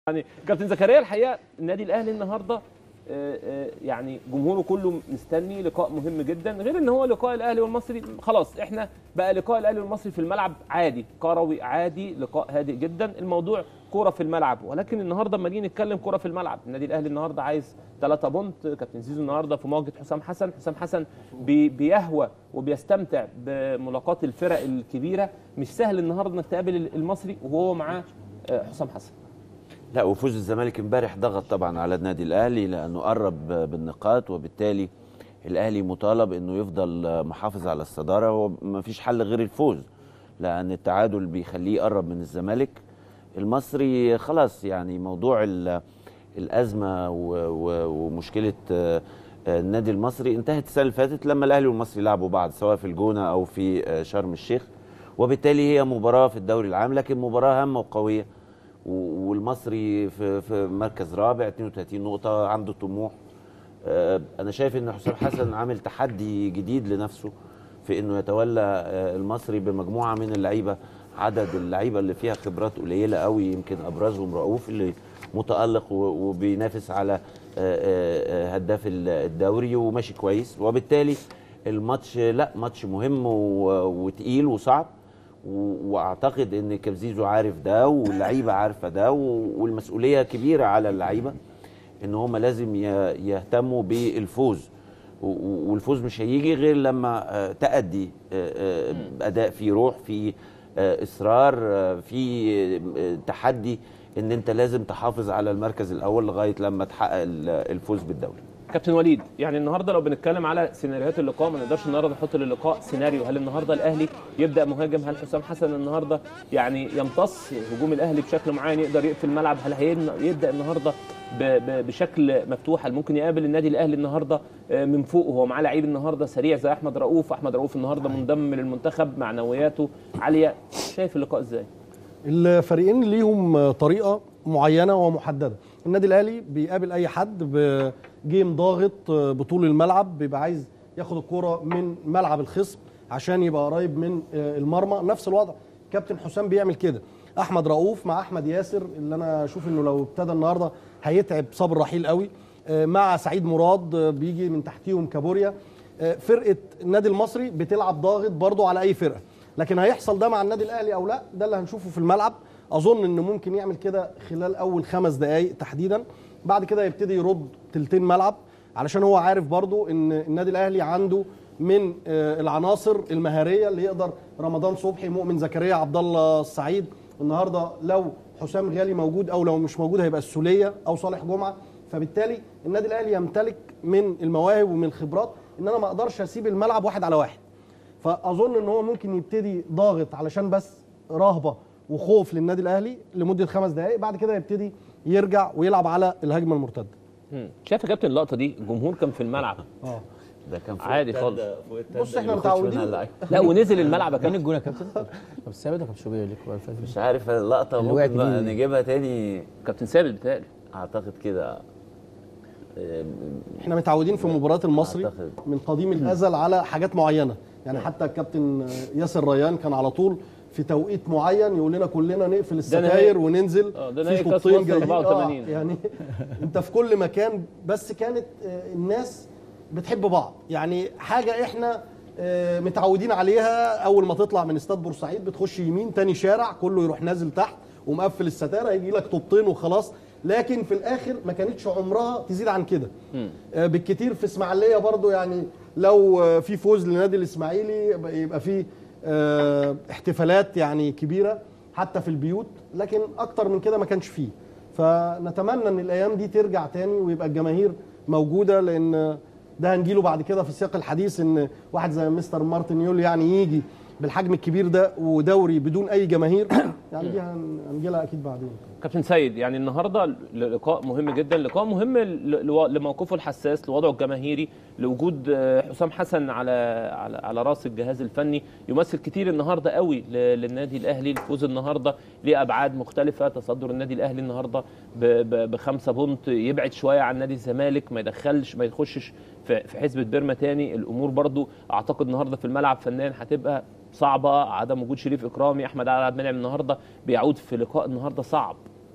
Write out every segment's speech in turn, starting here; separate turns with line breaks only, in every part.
يعني كابتن زكريا الحقيقه النادي الاهلي النهارده آه، آه، يعني جمهوره كله مستني لقاء مهم جدا غير ان هو لقاء الاهلي والمصري خلاص احنا بقى لقاء الاهلي والمصري في الملعب عادي كروي عادي لقاء هادئ جدا الموضوع كوره في الملعب ولكن النهارده لما نيجي نتكلم كوره في الملعب النادي الاهلي النهارده عايز 3 بونت كابتن زيزو النهارده في مواجهه حسام حسن حسام حسن بي بيهوى وبيستمتع بملاقاه الفرق الكبيره مش سهل النهارده انك تقابل المصري وهو معاه آه، حسام حسن
لا وفوز الزمالك امبارح ضغط طبعا على النادي الاهلي لانه قرب بالنقاط وبالتالي الاهلي مطالب انه يفضل محافظ على الصداره هو ما فيش حل غير الفوز لان التعادل بيخليه يقرب من الزمالك المصري خلاص يعني موضوع ال- الازمه و- و- ومشكله آه، آه، النادي المصري انتهت السنه اللي فاتت لما الاهلي والمصري لعبوا بعض سواء في الجونه او في آه، شرم الشيخ وبالتالي هي مباراه في الدوري العام لكن مباراه هامه وقويه و- والمصري في في مركز رابع 32 نقطة عنده طموح آه، أنا شايف إن حسام حسن عامل تحدي جديد لنفسه في إنه يتولى آه، المصري بمجموعة من اللعيبة عدد اللعيبة اللي فيها خبرات قليلة قوي يمكن أبرزهم رؤوف اللي متألق و- وبينافس على آه، آه، آه، هداف ال- الدوري وماشي كويس وبالتالي الماتش لا ماتش مهم و- وتقيل وصعب و- واعتقد ان كبزيزو عارف ده واللعيبه عارفه ده و- والمسؤوليه كبيره على اللعيبه ان هم لازم ي- يهتموا بالفوز و- و- والفوز مش هيجي غير لما آه، تأدي آه، آه، اداء فيه روح في اصرار آه، في آه، تحدي ان انت لازم تحافظ على المركز الاول لغايه لما تحقق ال- الفوز بالدوري
كابتن وليد يعني النهارده لو بنتكلم على سيناريوهات اللقاء ما نقدرش النهارده نحط للقاء سيناريو هل النهارده الاهلي يبدا مهاجم هل حسام حسن النهارده يعني يمتص هجوم الاهلي بشكل معين يقدر يقفل الملعب هل هين- يبدا النهارده ب- ب- بشكل مفتوح هل ممكن يقابل النادي الاهلي النهارده آه، من فوق وهو معاه لعيب النهارده سريع زي احمد رؤوف احمد رؤوف النهارده منضم للمنتخب معنوياته عاليه شايف اللقاء ازاي
الفريقين ليهم طريقه معينه ومحدده النادي الاهلي بيقابل اي حد بجيم ضاغط بطول الملعب بيبقى عايز ياخد الكرة من ملعب الخصم عشان يبقى قريب من المرمى نفس الوضع كابتن حسام بيعمل كده احمد رؤوف مع احمد ياسر اللي انا اشوف انه لو ابتدى النهارده هيتعب صبر رحيل قوي مع سعيد مراد بيجي من تحتيهم كابوريا فرقه النادي المصري بتلعب ضاغط برضو على اي فرقه لكن هيحصل ده مع النادي الاهلي او لا ده اللي هنشوفه في الملعب اظن انه ممكن يعمل كده خلال اول خمس دقائق تحديدا بعد كده يبتدي يرد تلتين ملعب علشان هو عارف برضو ان النادي الاهلي عنده من آه، العناصر المهاريه اللي يقدر رمضان صبحي مؤمن زكريا عبد الله السعيد النهارده لو حسام غالي موجود او لو مش موجود هيبقى السوليه او صالح جمعه فبالتالي النادي الاهلي يمتلك من المواهب ومن الخبرات ان انا ما اقدرش اسيب الملعب واحد على واحد فاظن ان هو ممكن يبتدي ضاغط علشان بس رهبه وخوف للنادي الاهلي لمده خمس دقائق بعد كده يبتدي يرجع ويلعب على الهجمه المرتده
مم. شايف يا كابتن اللقطه دي الجمهور كان في الملعب
اه
ده كان فوق
عادي
التندة-
خالص.
فوق التندة
بص احنا
اللي بيخش منها
متعودين
اللعيب.
لا ونزل الملعب يا
مين
كابتن
الجون يا كابتن؟ طب ثابت ولا كان شوبير اللي كوره فاتت؟
مش عارف اللقطه
اللي وقعت
ممكن بقى
دي.
نجيبها تاني
كابتن ثابت بتهيألي
اعتقد كده آه،
احنا متعودين في مباريات المصري
أعتقد.
من قديم الازل على حاجات معينه يعني حتى الكابتن ياسر ريان كان على طول في توقيت معين يقول لنا كلنا نقفل الستاير وننزل
آه، ده
في
نهائي كأس
طوبتين
مصر
جايين
84.
آه يعني انت في كل مكان بس كانت آه، الناس بتحب بعض يعني حاجه احنا آه، متعودين عليها اول ما تطلع من استاد بورسعيد بتخش يمين تاني شارع كله يروح نازل تحت ومقفل الستاره يجي لك طوبتين وخلاص لكن في الاخر ما كانتش عمرها تزيد عن كده آه، بالكتير في اسماعيليه برضو يعني لو آه، في فوز للنادي الاسماعيلي يبقى- يبقى في آه، احتفالات يعني كبيره حتى في البيوت لكن اكتر من كده ما كانش فيه فنتمنى ان الايام دي ترجع تاني ويبقى الجماهير موجوده لان ده هنجيله بعد كده في سياق الحديث ان واحد زي مستر مارتن يول يعني يجي بالحجم الكبير ده ودوري بدون اي جماهير يعني دي هن- هنجيلها اكيد بعدين
كابتن سيد يعني النهارده لقاء مهم جدا لقاء مهم ل- لو- لموقفه الحساس لوضعه الجماهيري لوجود آه، حسام حسن على على على راس الجهاز الفني يمثل كتير النهارده قوي ل- للنادي الاهلي الفوز النهارده ليه ابعاد مختلفه تصدر النادي الاهلي النهارده ب- ب- بخمسه بونت يبعد شويه عن نادي الزمالك ما يدخلش ما يخشش في في حسبه بيرما تاني الامور برضو اعتقد النهارده في الملعب فنان هتبقى صعبه عدم وجود شريف اكرامي احمد عبد المنعم النهارده بيعود في لقاء النهارده صعب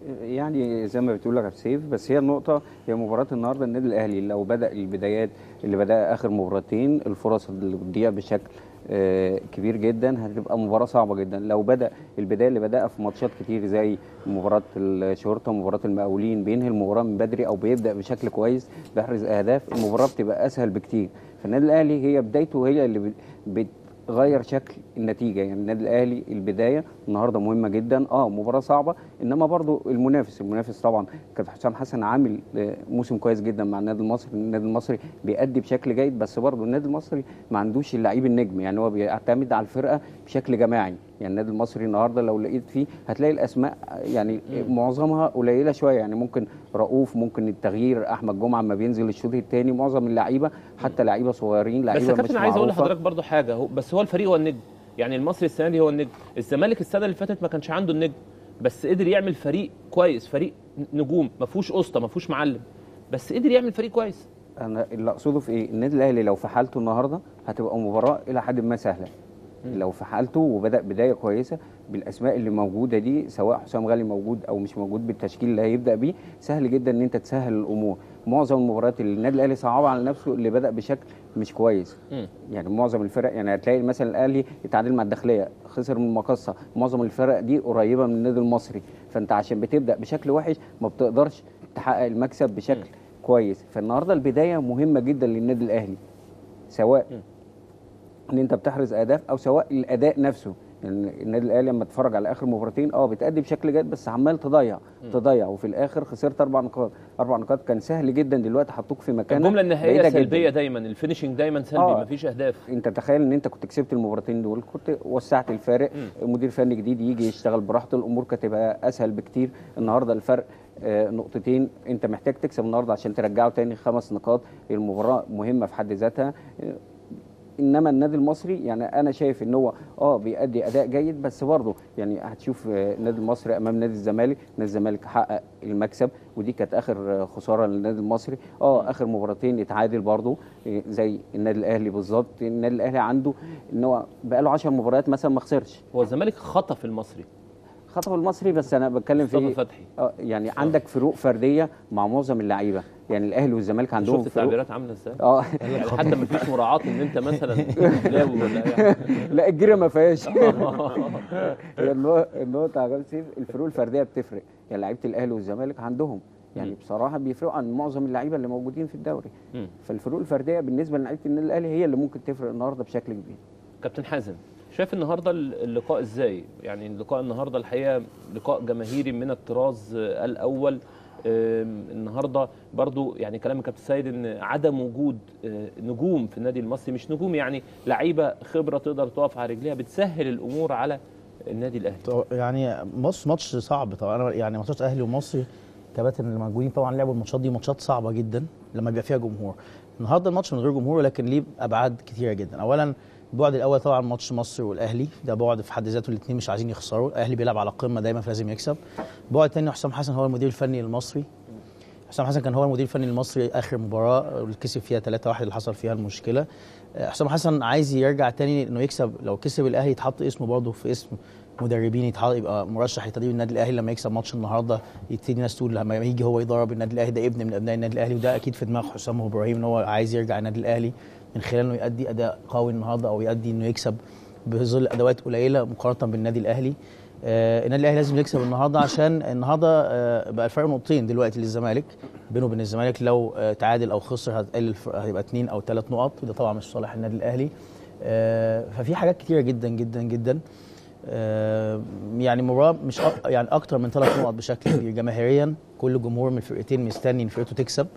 يعني زي ما بتقول لك سيف بس هي النقطة هي مباراة النهارده النادي الأهلي لو بدأ البدايات اللي بدأ آخر مباراتين الفرص اللي بتضيع بشكل آه، كبير جدا هتبقى مباراة صعبة جدا لو بدأ البداية اللي بدأها في ماتشات كتير زي مباراة الشرطة مباراة المقاولين بينهي المباراة من بدري أو بيبدأ بشكل كويس بيحرز أهداف المباراة بتبقى أسهل بكتير فالنادي الأهلي هي بدايته هي اللي بت- بتغير شكل النتيجه يعني النادي الاهلي البدايه النهارده مهمه جدا اه مباراه صعبه انما برضو المنافس المنافس طبعا كان حسام حسن عامل آه، موسم كويس جدا مع النادي المصري النادي المصري بيأدي بشكل جيد بس برضو النادي المصري ما عندوش اللعيب النجم يعني هو بيعتمد على الفرقه بشكل جماعي يعني النادي المصري النهارده لو لقيت فيه هتلاقي الاسماء يعني معظمها قليله شويه يعني ممكن رؤوف ممكن التغيير احمد جمعه لما بينزل الشوط الثاني معظم اللعيبه حتى لعيبه صغيرين
بس
لعيبه
يا
مش
كابتن عايز اقول
معروفة.
لحضرتك برضو حاجه هو بس هو الفريق هو النجم يعني المصري السنه دي هو النجم الزمالك السنه اللي فاتت ما كانش عنده النجم بس قدر يعمل فريق كويس فريق نجوم ما فيهوش قسطه ما فيهوش معلم بس قدر يعمل فريق كويس
انا اللي اقصده في ايه النادي الاهلي لو في حالته النهارده هتبقى مباراه الى حد ما سهله لو في حالته وبدا بدايه كويسه بالاسماء اللي موجوده دي سواء حسام غالي موجود او مش موجود بالتشكيل اللي هيبدا بيه سهل جدا ان انت تسهل الامور معظم المباريات اللي النادي الاهلي صعبها على نفسه اللي بدا بشكل مش كويس
مم.
يعني معظم الفرق يعني هتلاقي مثلا الاهلي اتعادل مع الداخليه خسر من المقصه معظم الفرق دي قريبه من النادي المصري فانت عشان بتبدا بشكل وحش ما بتقدرش تحقق المكسب بشكل كويس فالنهارده البدايه مهمه جدا للنادي الاهلي سواء ان انت بتحرز اهداف او سواء الاداء نفسه يعني النادي الاهلي لما تتفرج على اخر مباراتين اه بتأدي بشكل جيد بس عمال تضيع تضيع وفي الاخر خسرت اربع نقاط اربع نقاط كان سهل جدا دلوقتي حطوك في مكان
الجمله النهائيه سلبيه دايما الفينشنج دايما سلبي
آه.
ما فيش اهداف
انت تخيل ان انت كنت كسبت المباراتين دول كنت وسعت الفارق مدير فني جديد يجي يشتغل براحته الامور كانت تبقى اسهل بكتير النهارده الفرق آه، نقطتين انت محتاج تكسب النهارده عشان ترجعه تاني خمس نقاط المباراه مهمه في حد ذاتها آه، انما النادي المصري يعني انا شايف ان هو اه بيأدي اداء جيد بس برضه يعني هتشوف آه، النادي المصري امام نادي الزمالك نادي الزمالك حقق المكسب ودي كانت اخر آه، خساره للنادي المصري اه اخر مباراتين اتعادل برضه آه، زي النادي الاهلي بالظبط النادي الاهلي عنده ان هو بقى له 10 مباريات مثلا ما خسرش
هو الزمالك خطف المصري
خطف المصري بس انا بتكلم في
مصطفى
إيه؟
فتحي
اه يعني عندك فروق فرديه مع معظم اللعيبه يعني الاهلي والزمالك عندهم
شفت
فروق
التعبيرات عامله ازاي؟
اه
يعني حتى ما فيش مراعاه ان انت مثلا اهلاوي ولا يعني
لا الجري ما فيهاش هي النو- النقطة يا كابتن سيف الفروق الفردية بتفرق يعني لعيبة الأهلي والزمالك عندهم يعني بصراحة بيفرقوا عن معظم اللعيبة اللي موجودين في الدوري
مم.
فالفروق الفردية بالنسبة للعيبة النادي الأهلي هي اللي ممكن تفرق النهاردة بشكل كبير
كابتن حازم شايف النهارده اللقاء ازاي؟ يعني اللقاء النهارده الحقيقه لقاء جماهيري من الطراز آه، الاول آم، النهارده برضو يعني كلام الكابتن سيد ان عدم وجود آه، نجوم في النادي المصري مش نجوم يعني لعيبه خبره تقدر تقف على رجليها بتسهل الامور على النادي الاهلي
طب يعني ماتش ماتش صعب طبعا انا يعني ماتشات اهلي ومصري كباتن اللي موجودين طبعا لعبوا الماتشات دي ماتشات صعبه جدا لما بيبقى فيها جمهور النهارده الماتش من غير جمهور ولكن ليه ابعاد كتيره جدا اولا البعد الاول طبعا ماتش مصر والاهلي ده بعد في حد ذاته الاثنين مش عايزين يخسروا الاهلي بيلعب على قمه دايما فلازم يكسب بعد تاني حسام حسن هو المدير الفني المصري حسام حسن كان هو المدير الفني المصري اخر مباراه اللي كسب فيها 3-1 اللي حصل فيها المشكله آه، حسام حسن عايز يرجع تاني انه يكسب لو كسب الاهلي يتحط اسمه برضه في اسم مدربين يتحط يبقى مرشح لتدريب النادي الاهلي لما يكسب ماتش النهارده يبتدي ناس تقول لما يجي هو يدرب النادي الاهلي ده ابن من ابناء النادي الاهلي وده اكيد في دماغ حسام ابراهيم ان هو عايز يرجع النادي الاهلي من خلال انه يؤدي اداء قوي النهارده او يؤدي انه يكسب بظل ادوات قليله مقارنه بالنادي الاهلي آه النادي الاهلي لازم يكسب النهارده عشان النهارده آه بقى الفرق نقطتين دلوقتي للزمالك بينه وبين الزمالك لو آه تعادل او خسر هتقل الف- هيبقى اثنين او ثلاث نقط وده طبعا مش صالح النادي الاهلي آه ففي حاجات كتيره جدا جدا جدا آه يعني مباراه مش أك يعني اكتر من ثلاث نقط بشكل كبير جماهيريا كل جمهور من الفرقتين مستني ان فرقته تكسب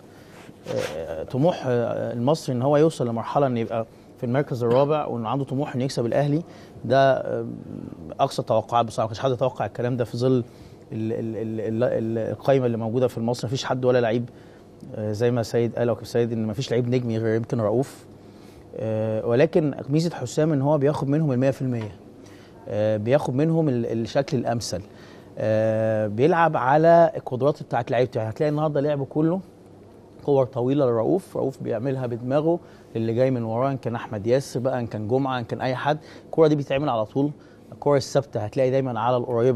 آه، طموح آه، المصري ان هو يوصل لمرحله ان يبقى في المركز الرابع وان عنده طموح انه يكسب الاهلي ده آه، اقصى التوقعات بصراحه ما كانش حد يتوقع الكلام ده في ظل ال- ال- ال- ال- القايمه اللي موجوده في مصر مفيش حد ولا لعيب آه، زي ما سيد قال او كابتن سيد ان مفيش لعيب نجمي غير يمكن رؤوف آه، ولكن ميزه حسام ان هو بياخد منهم ال 100% آه، بياخد منهم ال- الشكل الامثل آه، بيلعب على القدرات بتاعت لعيبته يعني هتلاقي النهارده لعبه كله كور طويله لرؤوف رؤوف بيعملها بدماغه للي جاي من وراه ان كان احمد ياسر بقى ان كان جمعه ان كان اي حد الكوره دي بتتعمل على طول الكوره الثابته هتلاقي دايما على القريبه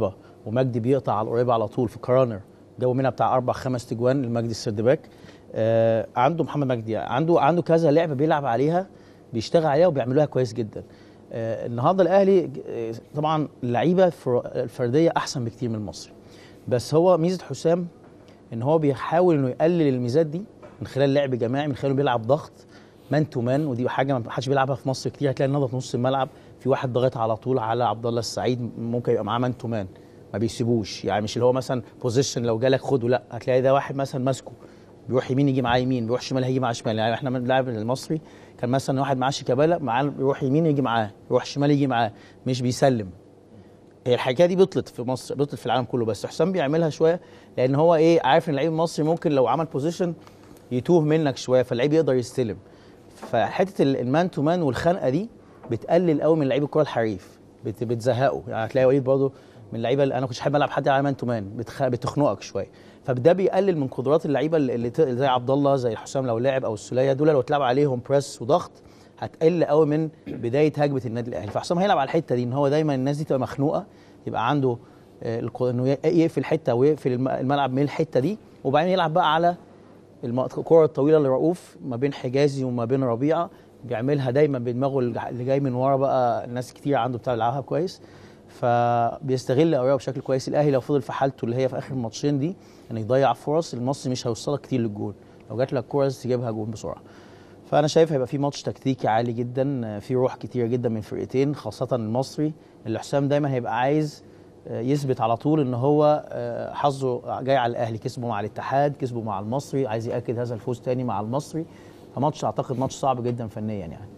ومجدي بيقطع على القريبه على طول في كرانر جابوا منها بتاع اربع خمس تجوان لمجدي السردباك آه عنده محمد مجدي عنده عنده كذا لعبه بيلعب عليها بيشتغل عليها وبيعملوها كويس جدا آه النهارده الاهلي آه، طبعا اللعيبه الفر- الفرديه احسن بكتير من المصري بس هو ميزه حسام ان هو بيحاول انه يقلل الميزات دي من خلال لعب جماعي من خلال إنه بيلعب ضغط مان تو مان ودي حاجه ما حدش بيلعبها في مصر كتير هتلاقي النهارده في نص الملعب في واحد ضاغط على طول على عبد الله السعيد ممكن يبقى معاه مان تو مان ما بيسيبوش يعني مش اللي هو مثلا بوزيشن لو جالك خده لا هتلاقي ده واحد مثلا ماسكه بيروح يمين يجي معاه يمين بيروح شمال هيجي معاه شمال يعني احنا بنلعب المصري كان مثلا واحد معاه شيكابالا معاه يروح يمين يجي معاه يروح شمال يجي معاه مش بيسلم هي الحكايه دي بطلت في مصر بطلت في العالم كله بس حسام بيعملها شويه لان هو ايه عارف ان اللعيب المصري ممكن لو عمل بوزيشن يتوه منك شويه فاللعيب يقدر يستلم فحته ال- المان تو مان والخنقه دي بتقلل قوي من لعيب الكره الحريف بت- بتزهقه يعني هتلاقي وليد برضه من اللعيبه اللي انا ما كنتش حابب العب حد على مان تو مان بتخ... بتخنقك شويه فده بيقلل من قدرات اللعيبه اللي اللي ت- زي عبد الله زي حسام لو لعب او السوليه دول لو اتلعب عليهم بريس وضغط هتقل قوي من بدايه هجمه النادي الاهلي فحسام هيلعب على الحته دي ان هو دايما الناس دي تبقى مخنوقه يبقى عنده آه، الق- انه ي- يقفل حته ويقفل الم- الملعب من الحته دي وبعدين يلعب بقى على الم- الكره الطويله لرؤوف ما بين حجازي وما بين ربيعه بيعملها دايما بدماغه الج- اللي جاي من ورا بقى ناس كتير عنده بتاع بيلعبها كويس فبيستغل اوراقه بشكل كويس الاهلي لو فضل في حالته اللي هي في اخر الماتشين دي ان يضيع فرص المصري مش هيوصلك كتير للجول لو جات لك كوره لازم تجيبها جول بسرعه فانا شايف هيبقى في ماتش تكتيكي عالي جدا في روح كتيره جدا من فرقتين خاصه المصري اللي حسام دايما هيبقى عايز آه، يثبت على طول ان هو آه، حظه جاي على الاهلي كسبه مع الاتحاد كسبه مع المصري عايز ياكد هذا الفوز تاني مع المصري فماتش اعتقد ماتش صعب جدا فنيا يعني